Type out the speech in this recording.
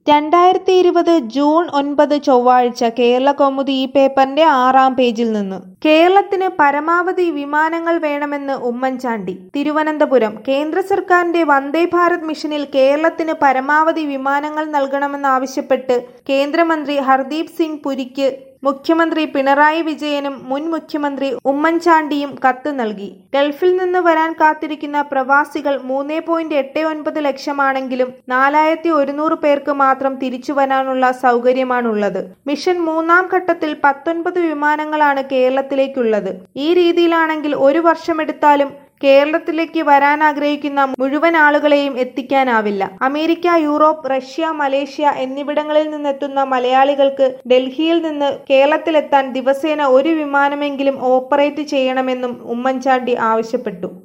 രണ്ടായിരത്തി ഇരുപത് ജൂൺ ഒൻപത് ചൊവ്വാഴ്ച കേരള കൗമുദി ഈ പേപ്പറിന്റെ ആറാം പേജിൽ നിന്ന് കേരളത്തിന് പരമാവധി വിമാനങ്ങൾ വേണമെന്ന് ഉമ്മൻചാണ്ടി തിരുവനന്തപുരം കേന്ദ്ര സർക്കാരിന്റെ വന്ദേ ഭാരത് മിഷനിൽ കേരളത്തിന് പരമാവധി വിമാനങ്ങൾ നൽകണമെന്നാവശ്യപ്പെട്ട് കേന്ദ്രമന്ത്രി ഹർദീപ് സിംഗ് പുരിക്ക് മുഖ്യമന്ത്രി പിണറായി വിജയനും മുൻ മുഖ്യമന്ത്രി ഉമ്മൻചാണ്ടിയും കത്ത് നൽകി ഗൾഫിൽ നിന്ന് വരാൻ കാത്തിരിക്കുന്ന പ്രവാസികൾ മൂന്ന് പോയിന്റ് എട്ട് ഒൻപത് ലക്ഷമാണെങ്കിലും നാലായിരത്തി ഒരുന്നൂറ് പേർക്ക് മാത്രം തിരിച്ചു വരാനുള്ള സൗകര്യമാണുള്ളത് മിഷൻ മൂന്നാം ഘട്ടത്തിൽ പത്തൊൻപത് വിമാനങ്ങളാണ് കേരളത്തിലേക്കുള്ളത് ഈ രീതിയിലാണെങ്കിൽ ഒരു വർഷമെടുത്താലും കേരളത്തിലേക്ക് വരാൻ ആഗ്രഹിക്കുന്ന മുഴുവൻ ആളുകളെയും എത്തിക്കാനാവില്ല അമേരിക്ക യൂറോപ്പ് റഷ്യ മലേഷ്യ എന്നിവിടങ്ങളിൽ നിന്നെത്തുന്ന മലയാളികൾക്ക് ഡൽഹിയിൽ നിന്ന് കേരളത്തിലെത്താൻ ദിവസേന ഒരു വിമാനമെങ്കിലും ഓപ്പറേറ്റ് ചെയ്യണമെന്നും ഉമ്മൻചാണ്ടി ആവശ്യപ്പെട്ടു